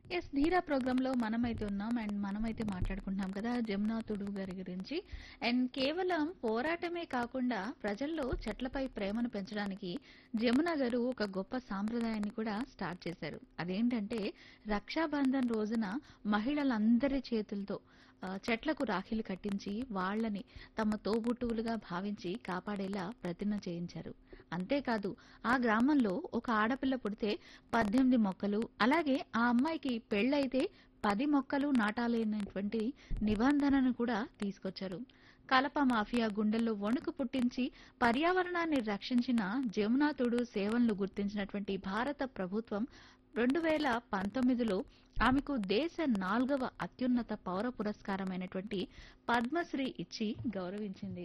yes ధీరా programme లో మనమైతే ఉన్నాం అండ్ మనమైతే మాట్లాడుకుంటున్నాం కదా జమునా తుడు గారి గురించి అండ్ కేవలం పోరాటమే కాకుండా ప్రజల్లో చెట్లపై ప్రేమను పెంచడానికి జమున గారు ఒక గొప్ప సాంప్రదాయాన్ని కూడా స్టార్ట్ చేశారు అదేంటంటే రక్షాబంధన్ రోజున మహిళలందరి చేతులతో ఆ, చెట్లకు రాఖీలు కట్టించి వాళ్ళని తమ తోబుట్టువులుగా భావించి కాపాడేలా ప్రతిజ్ఞ చేయించారు అంతేకాదు ఆ గ్రామంలో ఒక ఆడపిల్ల పుడితే పద్దెనిమిది మొక్కలు అలాగే ఆ అమ్మాయికి పెళ్ళైతే పది మొక్కలు నాటాలనేటువంటి నిబంధనను కూడా తీసుకొచ్చారు కలప మాఫియా గుండెల్లో వణుకు పుట్టించి పర్యావరణాన్ని రక్షించిన జమునాథుడు సేవలను గుర్తించినటువంటి భారత ప్రభుత్వం రెండు వేల పంతొమ్మిదిలో ఆమెకు దేశ నాలుగవ అత్యున్నత పౌర పురస్కారమైనటువంటి పద్మశ్రీ ఇచ్చి గౌరవించింది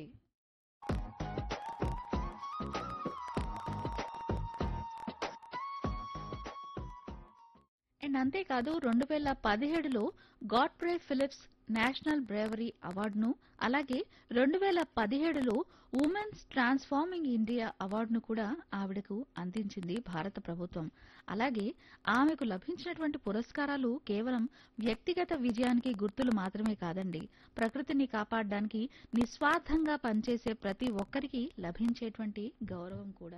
అండ్ అంతేకాదు రెండు వేల పదిహేడులో గాడ్ప్రే ఫిలిప్స్ నేషనల్ బ్రేవరీ అవార్డును అలాగే రెండు వేల పదిహేడులో ఉమెన్స్ ట్రాన్స్ఫార్మింగ్ ఇండియా అవార్డును కూడా ఆవిడకు అందించింది భారత ప్రభుత్వం అలాగే ఆమెకు లభించినటువంటి పురస్కారాలు కేవలం వ్యక్తిగత విజయానికి గుర్తులు మాత్రమే కాదండి ప్రకృతిని కాపాడడానికి నిస్వార్థంగా పనిచేసే ప్రతి ఒక్కరికి లభించేటువంటి గౌరవం కూడా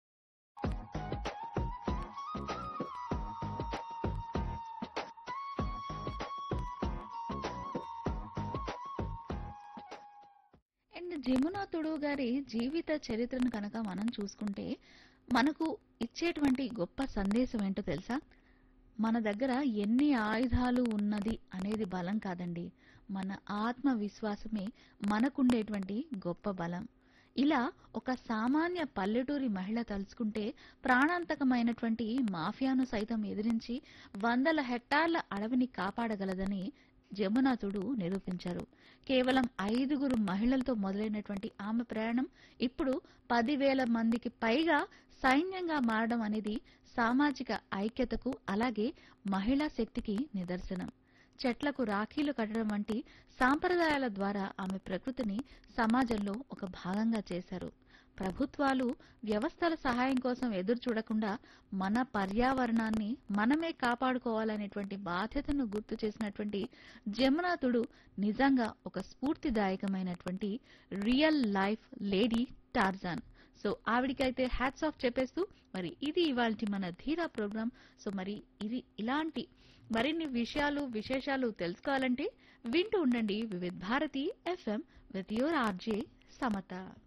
అండ్ జమునా తుడు గారి జీవిత చరిత్రను కనుక మనం చూసుకుంటే మనకు ఇచ్చేటువంటి గొప్ప సందేశం ఏంటో తెలుసా మన దగ్గర ఎన్ని ఆయుధాలు ఉన్నది అనేది బలం కాదండి మన ఆత్మవిశ్వాసమే మనకుండేటువంటి గొప్ప బలం ఇలా ఒక సామాన్య పల్లెటూరి మహిళ తలుచుకుంటే ప్రాణాంతకమైనటువంటి మాఫియాను సైతం ఎదిరించి వందల హెక్టార్ల అడవిని కాపాడగలదని జమునాథుడు నిరూపించారు కేవలం ఐదుగురు మహిళలతో మొదలైనటువంటి ఆమె ప్రయాణం ఇప్పుడు పదివేల మందికి పైగా సైన్యంగా మారడం అనేది సామాజిక ఐక్యతకు అలాగే మహిళా శక్తికి నిదర్శనం చెట్లకు రాఖీలు కట్టడం వంటి సాంప్రదాయాల ద్వారా ఆమె ప్రకృతిని సమాజంలో ఒక భాగంగా చేశారు ప్రభుత్వాలు వ్యవస్థల సహాయం కోసం ఎదురు చూడకుండా మన పర్యావరణాన్ని మనమే కాపాడుకోవాలనేటువంటి బాధ్యతను గుర్తు చేసినటువంటి జమునాథుడు నిజంగా ఒక స్ఫూర్తిదాయకమైనటువంటి real life lady Tarzan so ఆవిడికైతే హ్యాట్స్ ఆఫ్ చెప్పేస్తూ మరి ఇది ఇవాళ మన ధీరా ప్రోగ్రామ్ సో మరి ఇది ఇలాంటి మరిన్ని విషయాలు విశేషాలు తెలుసుకోవాలంటే వింటూ ఉండండి Vividh Bharati FM with your RJ Samata